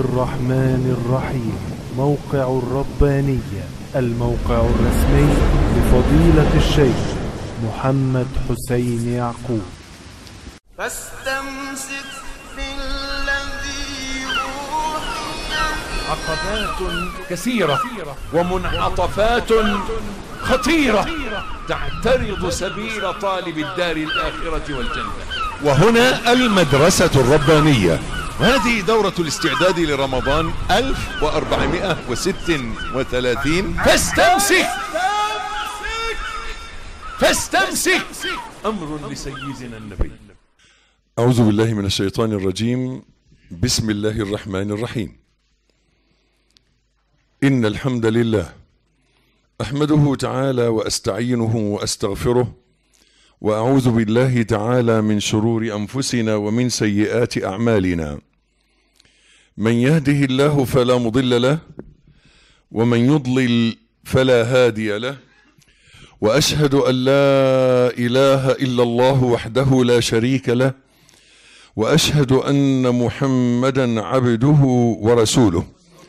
الرحمن الرحيم موقع الربانية الموقع الرسمي لفضيلة الشيخ محمد حسين يعقوب فاستمسك بالذي أوحي عقبات كثيرة ومنعطفات خطيرة تعترض سبيل طالب الدار الآخرة والجنة وهنا المدرسة الربانية هذه دورة الاستعداد لرمضان 1436 فاستمسك فاستمسك أمر لسيدنا النبي أعوذ بالله من الشيطان الرجيم بسم الله الرحمن الرحيم إن الحمد لله أحمده تعالى وأستعينه وأستغفره وأعوذ بالله تعالى من شرور أنفسنا ومن سيئات أعمالنا من يهده الله فلا مضل له ومن يضلل فلا هادي له وأشهد أن لا إله إلا الله وحده لا شريك له واشهد ان محمدا عبده ورسوله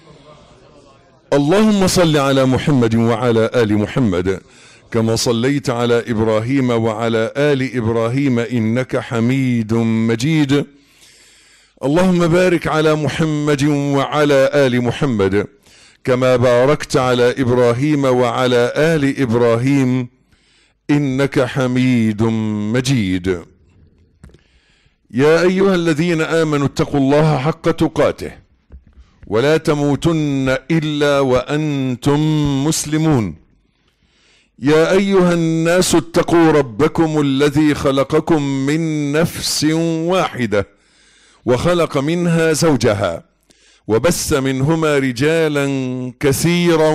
اللهم صل على محمد وعلى ال محمد كما صليت على ابراهيم وعلى ال ابراهيم انك حميد مجيد اللهم بارك على محمد وعلى ال محمد كما باركت على ابراهيم وعلى ال ابراهيم انك حميد مجيد يا ايها الذين امنوا اتقوا الله حق تقاته ولا تموتن الا وانتم مسلمون يا ايها الناس اتقوا ربكم الذي خلقكم من نفس واحده وخلق منها زوجها وبث منهما رجالا كثيرا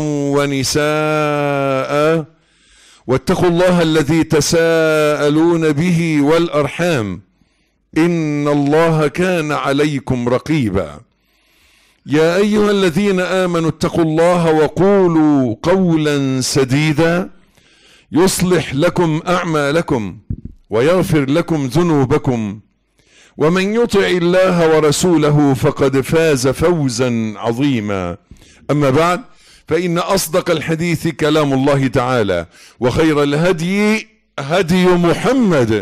ونساء واتقوا الله الذي تساءلون به والارحام ان الله كان عليكم رقيبا يا ايها الذين امنوا اتقوا الله وقولوا قولا سديدا يصلح لكم اعمالكم ويغفر لكم ذنوبكم ومن يطع الله ورسوله فقد فاز فوزا عظيما اما بعد فان اصدق الحديث كلام الله تعالى وخير الهدي هدي محمد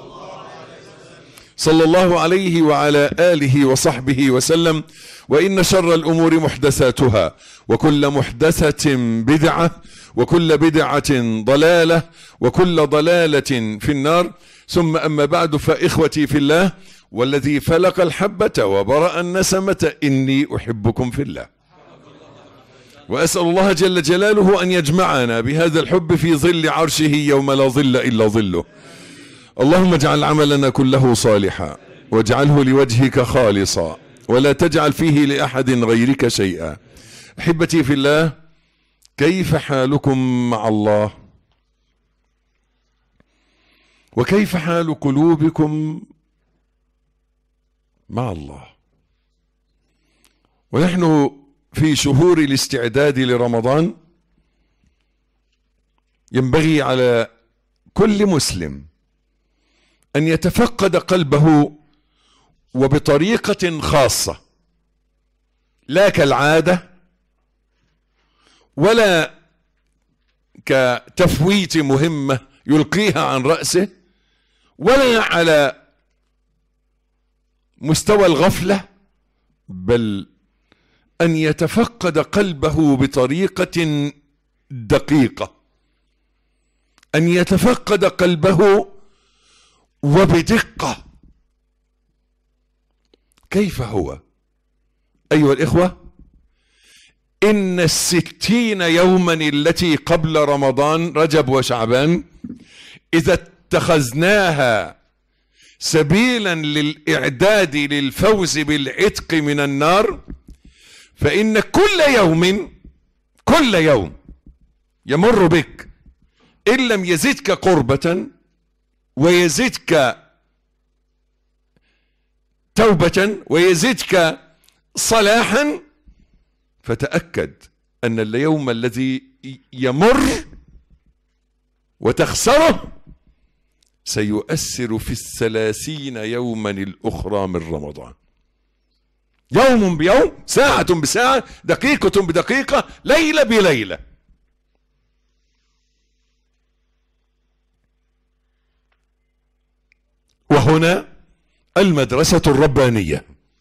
صلى الله عليه وعلى آله وصحبه وسلم وإن شر الأمور محدثاتها وكل محدثة بدعة وكل بدعة ضلالة وكل ضلالة في النار ثم أما بعد فإخوتي في الله والذي فلق الحبة وبرأ النسمة إني أحبكم في الله وأسأل الله جل جلاله أن يجمعنا بهذا الحب في ظل عرشه يوم لا ظل إلا ظله اللهم اجعل عملنا كله صالحا واجعله لوجهك خالصا ولا تجعل فيه لأحد غيرك شيئا أحبتي في الله كيف حالكم مع الله وكيف حال قلوبكم مع الله ونحن في شهور الاستعداد لرمضان ينبغي على كل مسلم ان يتفقد قلبه وبطريقه خاصه لا كالعاده ولا كتفويت مهمه يلقيها عن راسه ولا على مستوى الغفله بل ان يتفقد قلبه بطريقه دقيقه ان يتفقد قلبه وبدقة كيف هو أيها الإخوة إن الستين يوما التي قبل رمضان رجب وشعبان إذا اتخذناها سبيلا للإعداد للفوز بالعتق من النار فإن كل يوم كل يوم يمر بك إن لم يزدك قربة ويزدك توبة ويزدك صلاحا فتأكد أن اليوم الذي يمر وتخسره سيؤثر في الثلاثين يوما الأخرى من رمضان يوم بيوم ساعة بساعة دقيقة بدقيقة ليلة بليلة وهنا المدرسة الربانية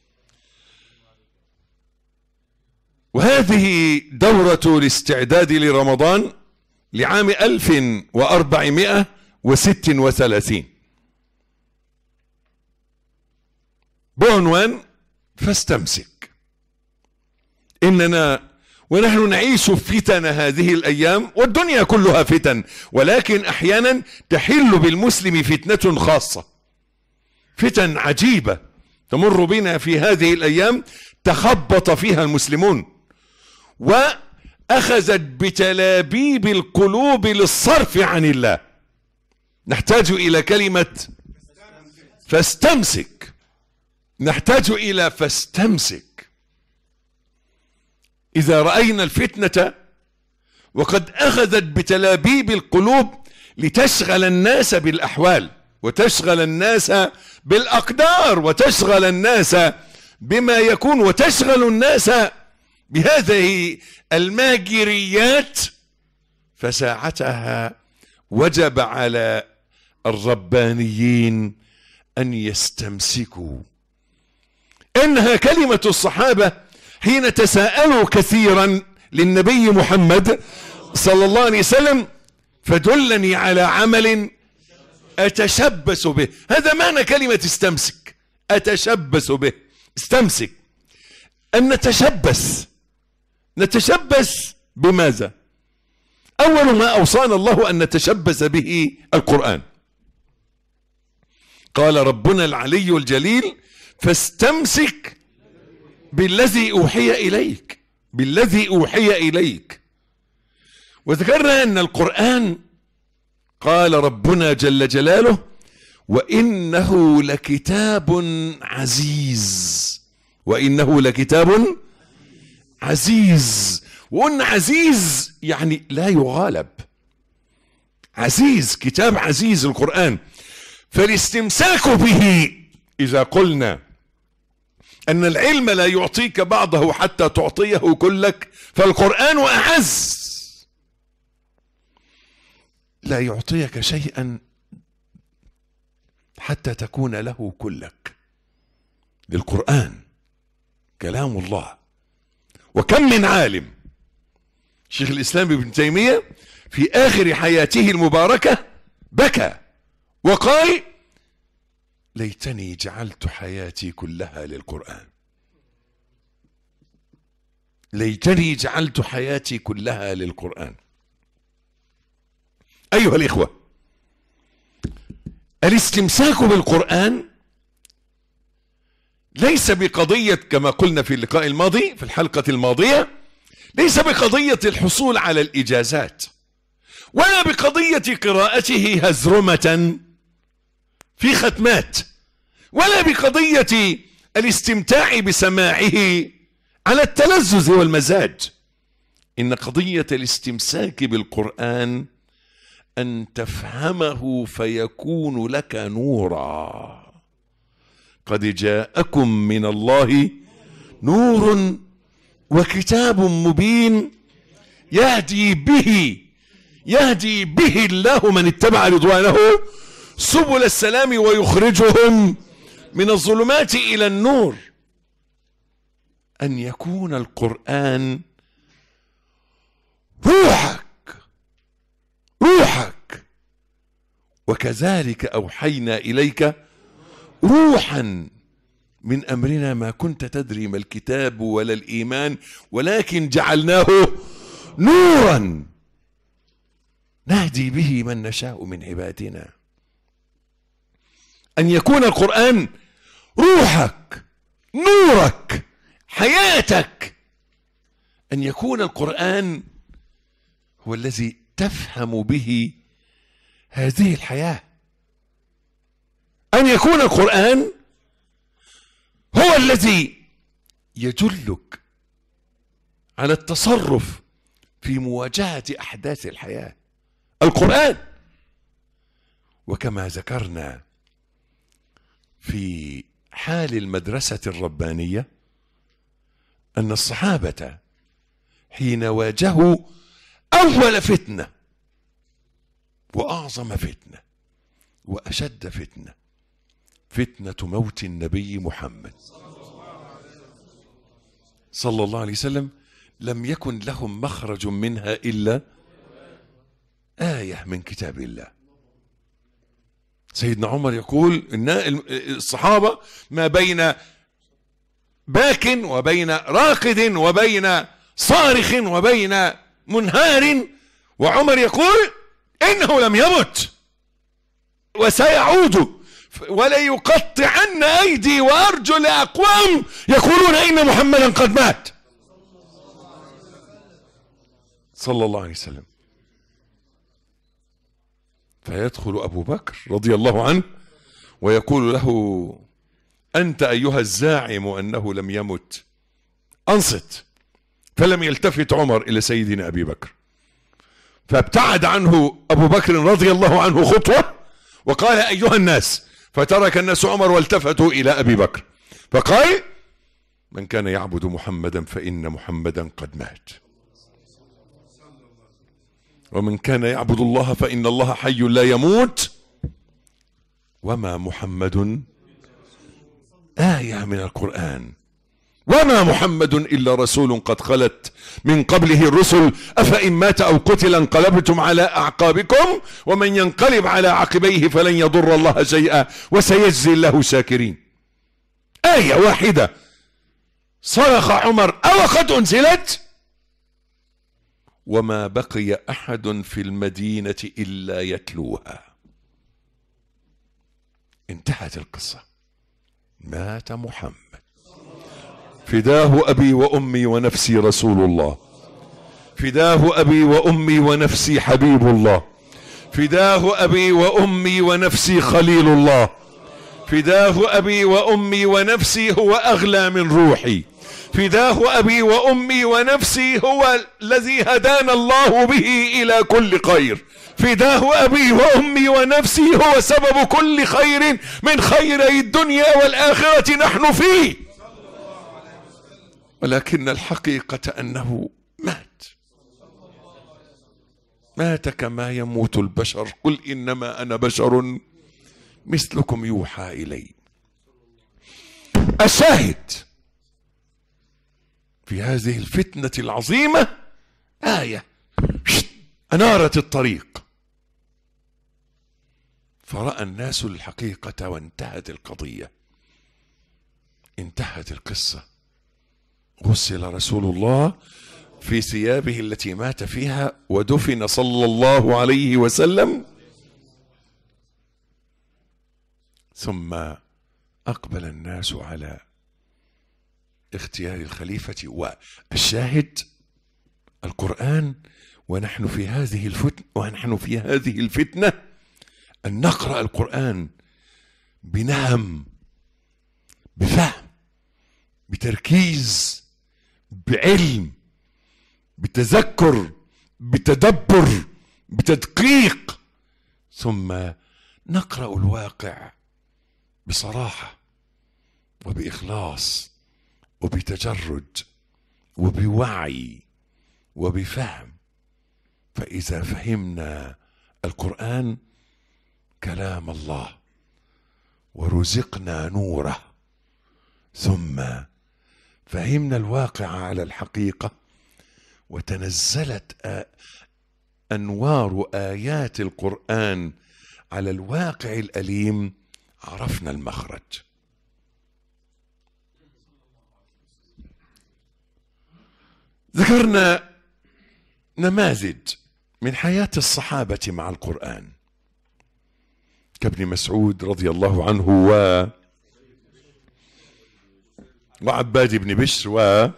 وهذه دورة الاستعداد لرمضان لعام 1436 بعنوان فاستمسك إننا ونحن نعيش فتن هذه الأيام والدنيا كلها فتن ولكن أحيانا تحل بالمسلم فتنة خاصة فتن عجيبة تمر بنا في هذه الأيام تخبط فيها المسلمون وأخذت بتلابيب القلوب للصرف عن الله نحتاج إلى كلمة فاستمسك نحتاج إلى فاستمسك إذا رأينا الفتنة وقد أخذت بتلابيب القلوب لتشغل الناس بالأحوال وتشغل الناس بالأقدار وتشغل الناس بما يكون وتشغل الناس بهذه الماجريات فساعتها وجب على الربانيين أن يستمسكوا إنها كلمة الصحابة حين تساءلوا كثيرا للنبي محمد صلى الله عليه وسلم فدلني على عمل أتشبث به هذا معنى كلمة استمسك أتشبث به استمسك أن نتشبث نتشبث بماذا أول ما أوصانا الله أن نتشبث به القرآن قال ربنا العلي الجليل فاستمسك بالذي أوحي إليك بالذي أوحي إليك وذكرنا أن القرآن قال ربنا جل جلاله وإنه لكتاب عزيز وإنه لكتاب عزيز وقلنا عزيز يعني لا يغالب عزيز كتاب عزيز القرآن فالاستمساك به إذا قلنا أن العلم لا يعطيك بعضه حتى تعطيه كلك فالقرآن أعز لا يعطيك شيئا حتى تكون له كلك للقرآن كلام الله وكم من عالم شيخ الإسلام ابن تيمية في آخر حياته المباركة بكى وقال ليتني جعلت حياتي كلها للقرآن ليتني جعلت حياتي كلها للقرآن أيها الإخوة الاستمساك بالقرآن ليس بقضية كما قلنا في اللقاء الماضي في الحلقة الماضية ليس بقضية الحصول على الإجازات ولا بقضية قراءته هزرمة في ختمات ولا بقضية الاستمتاع بسماعه على التلذذ والمزاج إن قضية الاستمساك بالقرآن أن تفهمه فيكون لك نورا قد جاءكم من الله نور وكتاب مبين يهدي به يهدي به الله من اتبع رضوانه سبل السلام ويخرجهم من الظلمات إلى النور أن يكون القرآن روحك روحك وكذلك أوحينا إليك روحا من أمرنا ما كنت تدري ما الكتاب ولا الإيمان ولكن جعلناه نورا نهدي به من نشاء من عبادنا أن يكون القرآن روحك نورك حياتك أن يكون القرآن هو الذي تفهم به هذه الحياة أن يكون القرآن هو الذي يدلك على التصرف في مواجهة أحداث الحياة القرآن وكما ذكرنا في حال المدرسة الربانية أن الصحابة حين واجهوا أول فتنة وأعظم فتنة وأشد فتنة فتنة موت النبي محمد صلى الله عليه وسلم لم يكن لهم مخرج منها إلا آية من كتاب الله سيدنا عمر يقول إن الصحابة ما بين باك وبين راقد وبين صارخ وبين منهار وعمر يقول إنه لم يمت وسيعود ولا يقطعن أيدي وأرجل أقوام يقولون إن محمدا قد مات صلى الله عليه وسلم فيدخل أبو بكر رضي الله عنه ويقول له أنت أيها الزاعم أنه لم يمت أنصت فلم يلتفت عمر إلى سيدنا أبي بكر فابتعد عنه أبو بكر رضي الله عنه خطوة وقال أيها الناس فترك الناس عمر والتفتوا إلى أبي بكر فقال من كان يعبد محمدا فإن محمدا قد مات ومن كان يعبد الله فإن الله حي لا يموت وما محمد آية من القرآن وما محمد إلا رسول قد خلت من قبله الرسل أفإن مات أو قتل انقلبتم على أعقابكم ومن ينقلب على عقبيه فلن يضر الله شيئا وسيجزي الله شاكرين آية واحدة صرخ عمر أو قد أنزلت وما بقي أحد في المدينة إلا يتلوها انتهت القصة مات محمد فداه أبي وأمي ونفسي رسول الله فداه أبي وأمي ونفسي حبيب الله فداه أبي وأمي ونفسي خليل الله فداه أبي وأمي ونفسي هو أغلى من روحي فداه أبي وأمي ونفسي هو الذي هدانا الله به إلى كل خير فداه أبي وأمي ونفسي هو سبب كل خير من خيري الدنيا والآخرة نحن فيه ولكن الحقيقة أنه مات مات كما يموت البشر قل إنما أنا بشر مثلكم يوحى إلي الشاهد في هذه الفتنة العظيمة آية أنارت الطريق فرأى الناس الحقيقة وانتهت القضية انتهت القصة غسل رسول الله في ثيابه التي مات فيها ودفن صلى الله عليه وسلم ثم أقبل الناس على اختيار الخليفة والشاهد القرآن ونحن في هذه الفتنة ونحن في هذه الفتنة أن نقرأ القرآن بنهم بفهم بتركيز بعلم بتذكر بتدبر بتدقيق ثم نقرأ الواقع بصراحة وبإخلاص وبتجرد وبوعي وبفهم فإذا فهمنا القرآن كلام الله ورزقنا نوره ثم فهمنا الواقع على الحقيقة وتنزلت آ... أنوار آيات القرآن على الواقع الأليم عرفنا المخرج ذكرنا نماذج من حياة الصحابة مع القرآن كابن مسعود رضي الله عنه و وعباد بن بشر و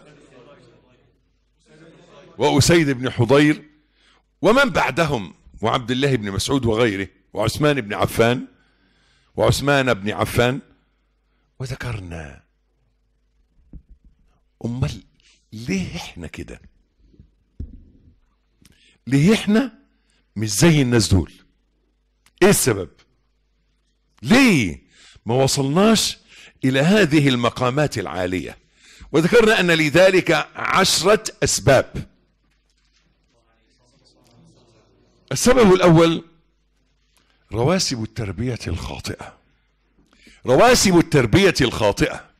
وأسيد بن حضير ومن بعدهم وعبد الله بن مسعود وغيره وعثمان بن عفان وعثمان بن عفان وذكرنا امال ليه احنا كده ليه احنا مش زي الناس دول ايه السبب ليه ما وصلناش الى هذه المقامات العاليه وذكرنا أن لذلك عشرة أسباب السبب الأول رواسب التربية الخاطئة رواسب التربية الخاطئة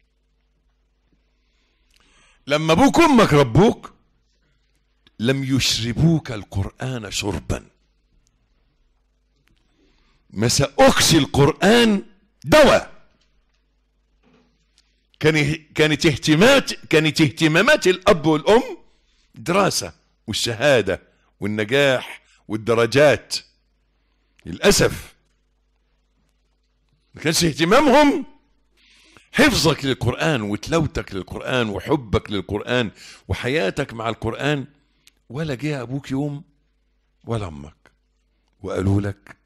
لما ابوك وامك ربوك لم يشربوك القرآن شربا ما سأكش القرآن دواء كان كانت اهتمامات كانت اهتمامات الاب والام دراسه والشهاده والنجاح والدرجات للاسف ما كانش اهتمامهم حفظك للقران وتلاوتك للقران وحبك للقران وحياتك مع القران ولا جه ابوك يوم ولا امك وقالوا لك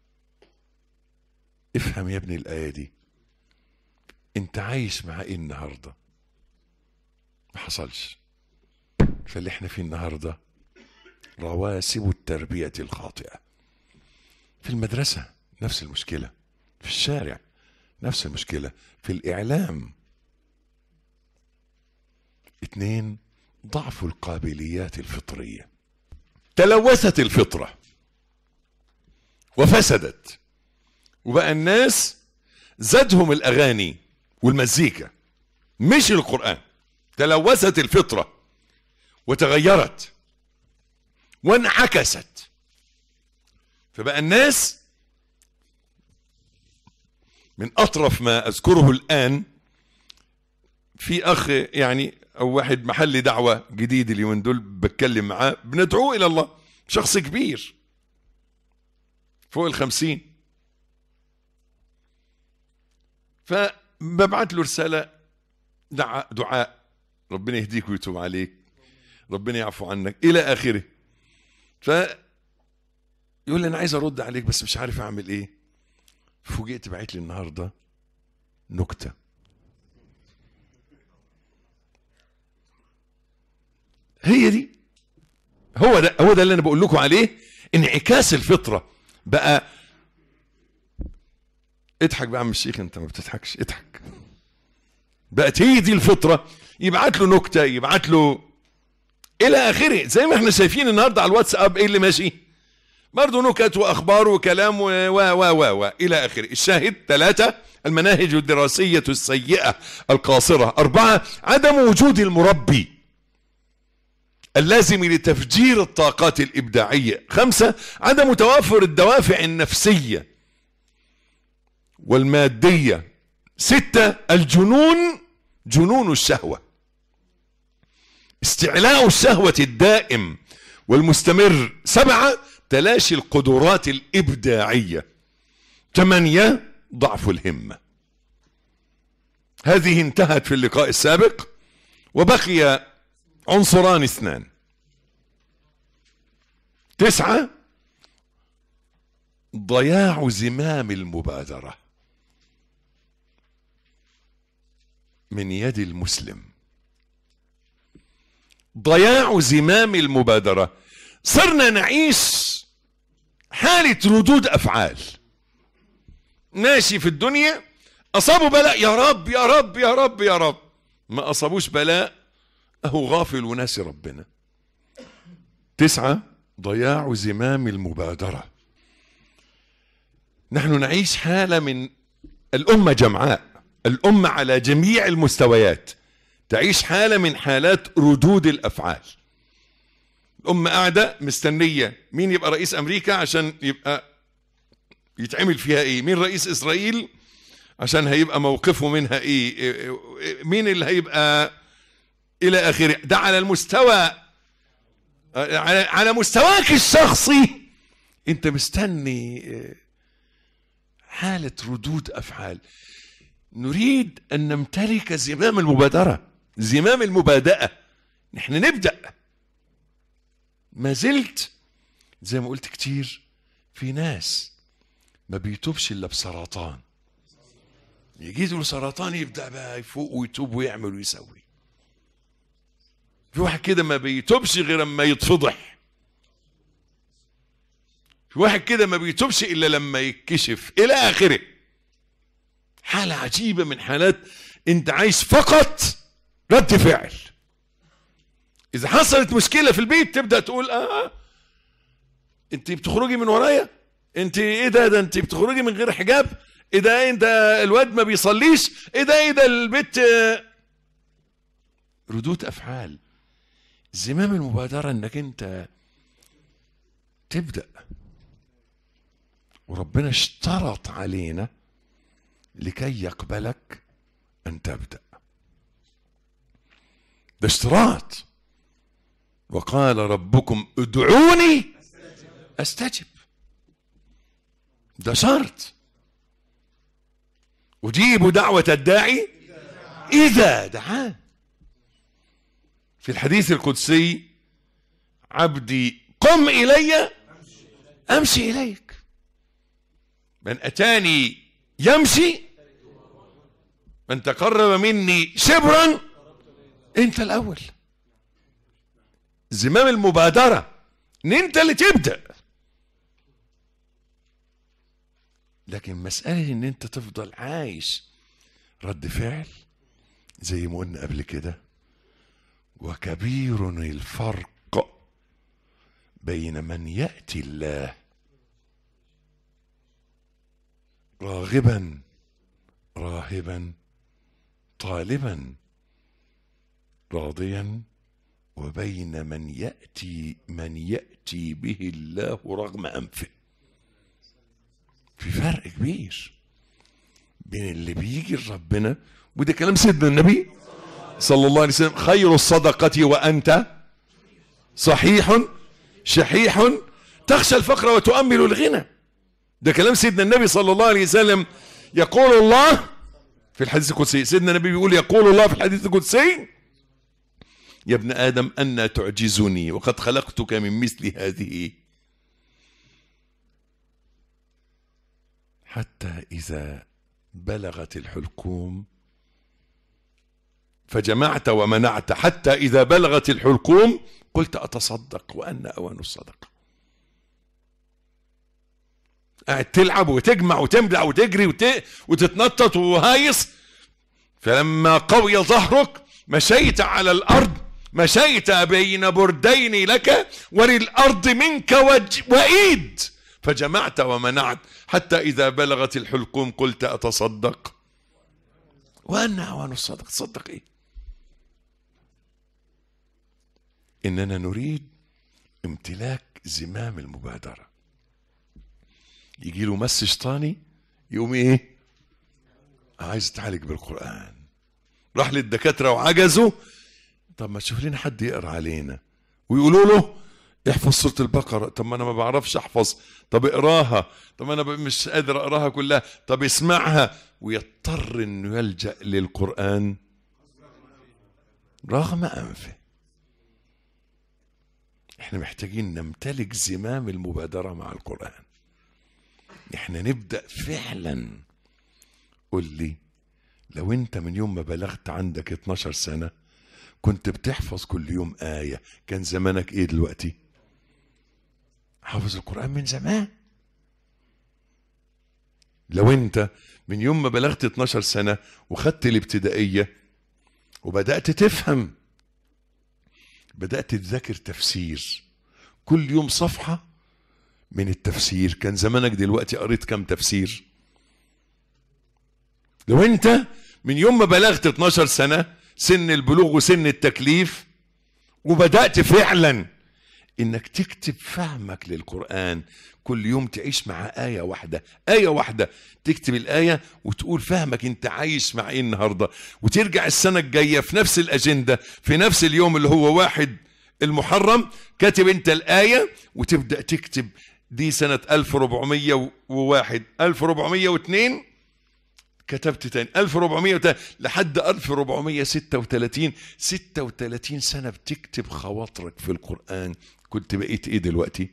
افهم يا ابني الايه دي انت عايش مع ايه النهارده ما حصلش فاللي احنا فيه النهارده رواسب التربيه الخاطئه في المدرسه نفس المشكله في الشارع نفس المشكله في الاعلام اثنين ضعف القابليات الفطريه تلوثت الفطره وفسدت وبقى الناس زادهم الاغاني والمزيكا مش القرآن تلوثت الفطرة وتغيرت وانعكست فبقى الناس من أطرف ما أذكره الآن في أخ يعني أو واحد محل دعوة جديد اليومين دول بتكلم معاه بندعوه إلى الله شخص كبير فوق الخمسين فببعت له رسالة دعاء, دعاء ربنا يهديك ويتوب عليك ربنا يعفو عنك إلى آخره ف يقول لي أنا عايز أرد عليك بس مش عارف أعمل إيه فوجئت بعت لي النهاردة نكتة هي دي هو ده هو ده اللي انا بقول لكم عليه انعكاس الفطره بقى اضحك بقى يا عم الشيخ انت ما بتضحكش اضحك بقت هي دي الفطره يبعت له نكته يبعت له الى اخره زي ما احنا شايفين النهارده على الواتساب ايه اللي ماشي برضه نكت واخبار وكلام و و و و, و الى اخره الشاهد ثلاثه المناهج الدراسيه السيئه القاصره اربعه عدم وجود المربي اللازم لتفجير الطاقات الإبداعية خمسة عدم توافر الدوافع النفسية والمادية ستة الجنون جنون الشهوة استعلاء الشهوة الدائم والمستمر سبعة تلاشي القدرات الإبداعية ثمانية ضعف الهمة هذه انتهت في اللقاء السابق وبقي عنصران اثنان تسعة ضياع زمام المبادرة من يد المسلم ضياع زمام المبادرة صرنا نعيش حالة ردود أفعال ماشي في الدنيا أصابوا بلاء يا رب يا رب يا رب يا رب ما أصابوش بلاء أهو غافل وناسي ربنا تسعة ضياع زمام المبادرة نحن نعيش حالة من الأمة جمعاء الأمة على جميع المستويات تعيش حالة من حالات ردود الأفعال الأمة قاعدة مستنية مين يبقى رئيس أمريكا عشان يبقى يتعمل فيها إيه مين رئيس إسرائيل عشان هيبقى موقفه منها إيه مين اللي هيبقى الى اخره ده على المستوى على مستواك الشخصي انت مستني حالة ردود افعال نريد ان نمتلك زمام المبادرة زمام المبادئة نحن نبدأ ما زلت زي ما قلت كتير في ناس ما بيتوبش الا بسرطان يجي له سرطان يبدأ بقى يفوق ويتوب ويعمل ويسوي في واحد كده ما بيتوبش غير اما يتفضح في واحد كده ما بيتوبش الا لما يتكشف الى اخره حالة عجيبة من حالات انت عايش فقط رد فعل اذا حصلت مشكله في البيت تبدا تقول اه انت بتخرجي من ورايا انت ايه ده ده انت بتخرجي من غير حجاب ايه ده انت الواد ما بيصليش ايه ده ايه ده البيت آه. ردود افعال زمام المبادره انك انت تبدا وربنا اشترط علينا لكي يقبلك ان تبدا ده اشتراط وقال ربكم ادعوني استجب ده شرط اجيب دعوه الداعي اذا دعان في الحديث القدسي عبدي قم الي امشي اليك من اتاني يمشي من تقرب مني شبرا انت الاول زمام المبادره ان انت اللي تبدا لكن مساله ان انت تفضل عايش رد فعل زي ما قلنا قبل كده وكبير الفرق بين من ياتي الله راغبا راهبا طالبا راضيا وبين من ياتي من ياتي به الله رغم انفه في فرق كبير بين اللي بيجي لربنا وده كلام سيدنا النبي صلى الله عليه وسلم خير الصدقة وأنت صحيح شحيح تخشى الفقر وتؤمل الغنى ده كلام سيدنا النبي صلى الله عليه وسلم يقول الله في الحديث القدسي سيدنا النبي بيقول يقول الله في الحديث القدسي يا ابن آدم أن تعجزني وقد خلقتك من مثل هذه حتى إذا بلغت الحلقوم فجمعت ومنعت حتى إذا بلغت الحلقوم قلت أتصدق وأن أوان الصدقة قاعد تلعب وتجمع وتمدع وتجري وت... وتتنطط وهايص فلما قوي ظهرك مشيت على الأرض مشيت بين بردين لك وللأرض منك وج... وإيد فجمعت ومنعت حتى إذا بلغت الحلقوم قلت أتصدق وأن أوان الصدق تصدق إيه إننا نريد امتلاك زمام المبادرة يجي له مس شيطاني يقوم إيه عايز يتعالج بالقرآن راح للدكاترة وعجزوا طب ما تشوف لنا حد يقرأ علينا ويقولوا له احفظ سورة البقرة طب ما انا ما بعرفش احفظ طب اقراها طب انا مش قادر اقراها كلها طب اسمعها ويضطر انه يلجأ للقرآن رغم انفه احنا محتاجين نمتلك زمام المبادرة مع القرآن احنا نبدأ فعلا قل لي لو انت من يوم ما بلغت عندك 12 سنة كنت بتحفظ كل يوم آية كان زمانك ايه دلوقتي حافظ القرآن من زمان لو انت من يوم ما بلغت 12 سنة وخدت الابتدائية وبدأت تفهم بدأت تذاكر تفسير كل يوم صفحة من التفسير كان زمانك دلوقتي قريت كم تفسير لو انت من يوم ما بلغت 12 سنة سن البلوغ وسن التكليف وبدأت فعلا انك تكتب فهمك للقرآن كل يوم تعيش مع آية واحدة آية واحدة تكتب الآية وتقول فهمك انت عايش مع ايه النهاردة وترجع السنة الجاية في نفس الأجندة في نفس اليوم اللي هو واحد المحرم كاتب انت الآية وتبدأ تكتب دي سنة 1401 1402 كتبت تاني 1400 لحد 1436 36 سنة بتكتب خواطرك في القرآن كنت بقيت ايه دلوقتي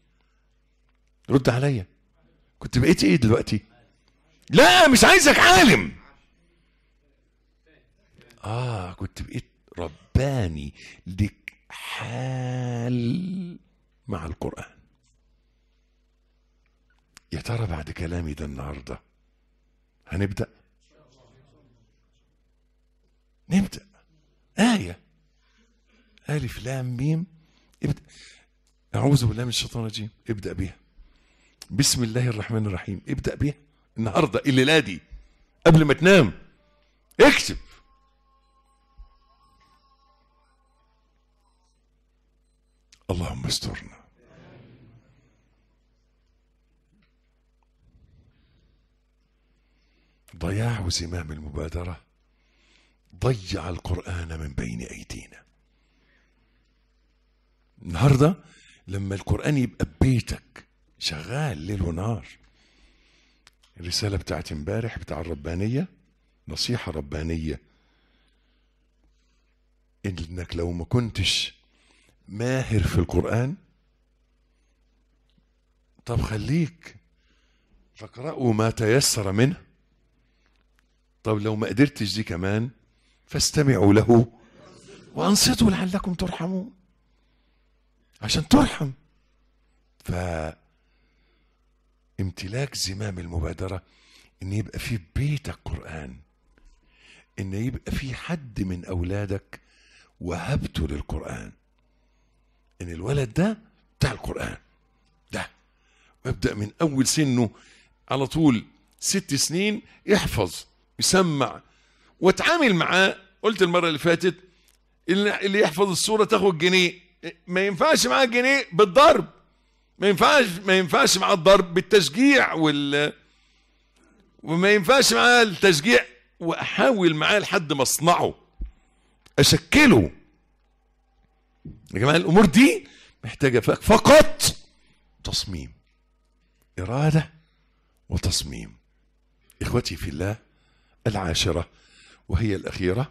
رد عليا كنت بقيت ايه دلوقتي لا مش عايزك عالم اه كنت بقيت رباني لك حال مع القرآن يا ترى بعد كلامي ده النهارده هنبدأ نبدأ آية ألف لام ميم ابدأ أعوذ بالله من الشيطان الرجيم ابدأ بيها بسم الله الرحمن الرحيم ابدأ بيها النهاردة الليلة دي قبل ما تنام اكتب اللهم استرنا ضياع زمام المبادرة ضيع القرآن من بين أيدينا النهاردة لما القرآن يبقى ببيتك شغال ليل ونهار الرسالة بتاعت امبارح بتاع الربانية نصيحة ربانية انك لو ما كنتش ماهر في القرآن طب خليك فاقرأوا ما تيسر منه طب لو ما قدرتش دي كمان فاستمعوا له وانصتوا لعلكم ترحمون عشان ترحم ف امتلاك زمام المبادرة ان يبقى في بيتك قرآن ان يبقى في حد من اولادك وهبته للقرآن ان الولد ده بتاع القرآن ده ويبدأ من اول سنه على طول ست سنين يحفظ يسمع واتعامل معاه قلت المرة اللي فاتت اللي اللي يحفظ السورة تاخد جنيه ما ينفعش معاه جنيه بالضرب ما ينفعش ما ينفعش معاه الضرب بالتشجيع وال وما ينفعش معاه التشجيع واحاول معاه لحد ما اصنعه اشكله يا جماعه الامور دي محتاجه ف- فقط تصميم اراده وتصميم اخوتي في الله العاشره وهي الاخيره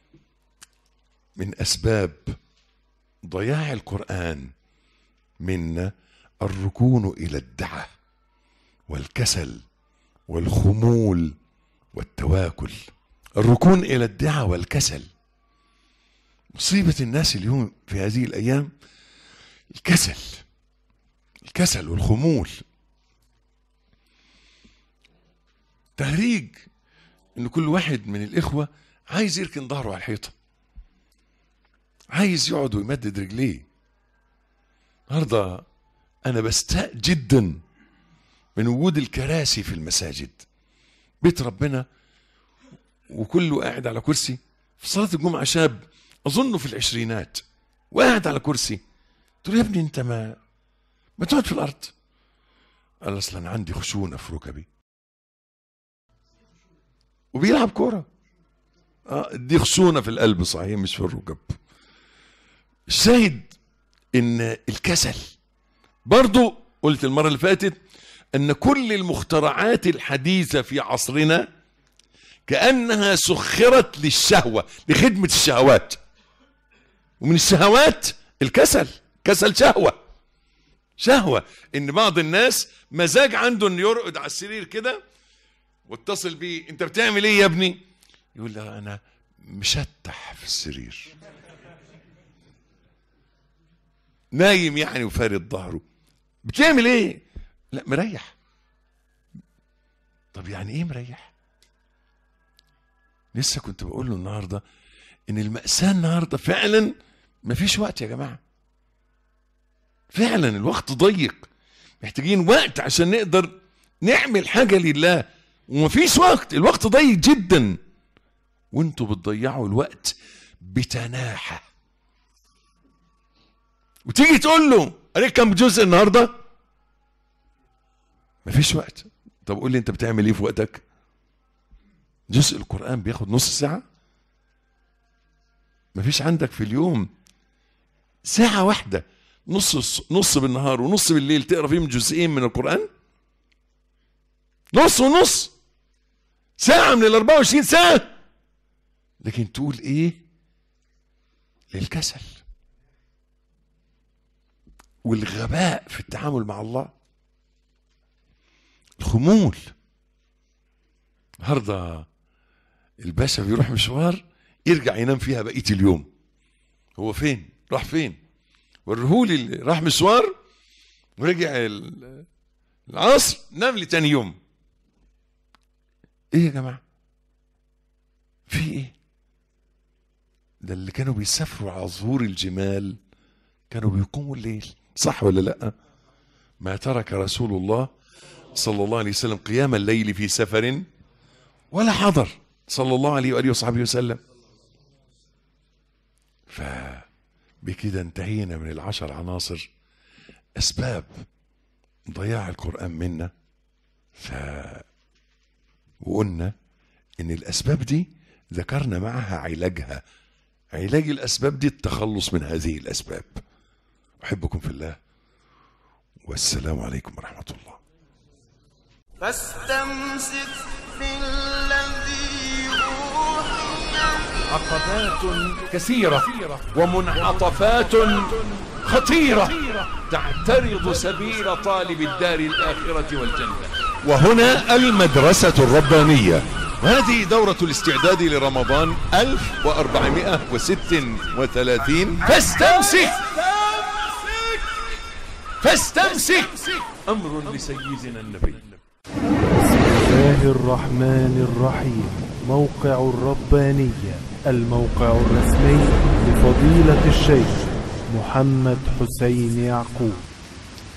من اسباب ضياع القران منا الركون الى الدعه والكسل والخمول والتواكل الركون الى الدعه والكسل مصيبه الناس اليوم في هذه الايام الكسل الكسل والخمول تهريج ان كل واحد من الاخوه عايز يركن ظهره على الحيطه عايز يقعد ويمدد رجليه النهارده انا بستاء جدا من وجود الكراسي في المساجد بيت ربنا وكله قاعد على كرسي في صلاه الجمعه شاب اظنه في العشرينات وقاعد على كرسي قلت له يا ابني انت ما ما تقعد في الارض قال اصل انا عندي خشونه في ركبي وبيلعب كوره اه دي خشونه في القلب صحيح مش في الركب الشاهد ان الكسل برضو قلت المره اللي فاتت ان كل المخترعات الحديثه في عصرنا كانها سخرت للشهوه لخدمه الشهوات ومن الشهوات الكسل كسل شهوه شهوه ان بعض الناس مزاج عنده انه يرقد على السرير كده واتصل بيه انت بتعمل ايه يا ابني يقول له انا مشتح في السرير نايم يعني وفارد ظهره بتعمل ايه لا مريح طب يعني ايه مريح لسه كنت بقول له النهارده ان المأساة النهارده فعلا مفيش وقت يا جماعة فعلا الوقت ضيق محتاجين وقت عشان نقدر نعمل حاجة لله ومفيش وقت الوقت ضيق جدا وانتوا بتضيعوا الوقت بتناحة وتيجي تقول له قريت كم جزء النهارده مفيش وقت طب قول لي انت بتعمل ايه في وقتك جزء القرآن بياخد نص ساعة مفيش عندك في اليوم ساعة واحدة نص نص بالنهار ونص بالليل تقرا فيهم جزئين من القرآن نص ونص ساعة من ال 24 ساعة لكن تقول ايه للكسل والغباء في التعامل مع الله الخمول النهارده الباشا بيروح مشوار يرجع ينام فيها بقيه اليوم هو فين راح فين وريهولي اللي راح مشوار ورجع ال- العصر نام لي تاني يوم ايه يا جماعه في ايه ده اللي كانوا بيسافروا على ظهور الجمال كانوا بيقوموا الليل صح ولا لا ما ترك رسول الله صلى الله عليه وسلم قيام الليل في سفر ولا حضر صلى الله عليه وآله وصحبه وسلم فبكده انتهينا من العشر عناصر أسباب ضياع القرآن منا ف وقلنا إن الأسباب دي ذكرنا معها علاجها علاج الأسباب دي التخلص من هذه الأسباب أحبكم في الله والسلام عليكم ورحمة الله فاستمسك بالذي أوحي عقبات كثيرة ومنعطفات خطيرة تعترض سبيل طالب الدار الآخرة والجنة وهنا المدرسة الربانية وهذه دورة الاستعداد لرمضان 1436 فاستمسك فاستمسك أمر لسيدنا النبي بسم الله الرحمن الرحيم موقع الربانية الموقع الرسمي لفضيلة الشيخ محمد حسين يعقوب